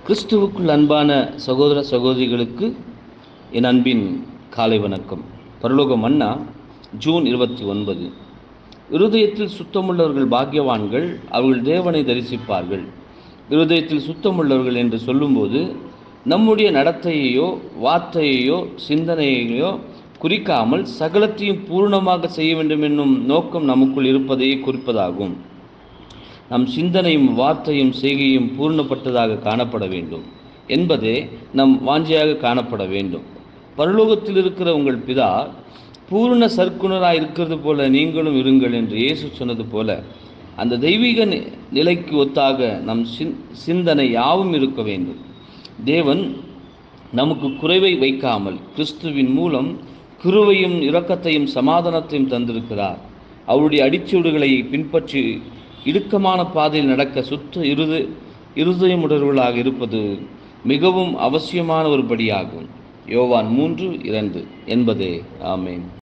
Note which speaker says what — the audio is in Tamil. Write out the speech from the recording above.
Speaker 1: கிறிஸ்துவுக்குள் அன்பான சகோதர சகோதரிகளுக்கு என் அன்பின் காலை வணக்கம் பரலோக மன்னா ஜூன் இருபத்தி ஒன்பது இருதயத்தில் சுத்தமுள்ளவர்கள் பாக்கியவான்கள் அவர்கள் தேவனை தரிசிப்பார்கள் இருதயத்தில் சுத்தமுள்ளவர்கள் என்று சொல்லும்போது நம்முடைய நடத்தையையோ வார்த்தையையோ சிந்தனையையோ குறிக்காமல் சகலத்தையும் பூர்ணமாக செய்ய வேண்டும் என்னும் நோக்கம் நமக்குள் இருப்பதையே குறிப்பதாகும் நம் சிந்தனையும் வார்த்தையும் செய்கையும் பூர்ணப்பட்டதாக காணப்பட வேண்டும் என்பதே நம் வாஞ்சியாக காணப்பட வேண்டும் பரலோகத்தில் இருக்கிற உங்கள் பிதா பூர்ண சர்க்குணராக இருக்கிறது போல நீங்களும் இருங்கள் என்று இயேசு சொன்னது போல அந்த தெய்வீக நி- நிலைக்கு ஒத்தாக நம் சிந் சிந்தனை யாவும் இருக்க வேண்டும் தேவன் நமக்கு குறைவை வைக்காமல் கிறிஸ்துவின் மூலம் கிருவையும் இரக்கத்தையும் சமாதானத்தையும் தந்திருக்கிறார் அவருடைய அடிச்சுவடுகளை பின்பற்றி இடுக்கமான பாதையில் நடக்க சுத்த இருது இருதயமுடர்களாக இருப்பது மிகவும் அவசியமான ஒரு படியாகும் யோவான் மூன்று இரண்டு என்பதே ஆமேன்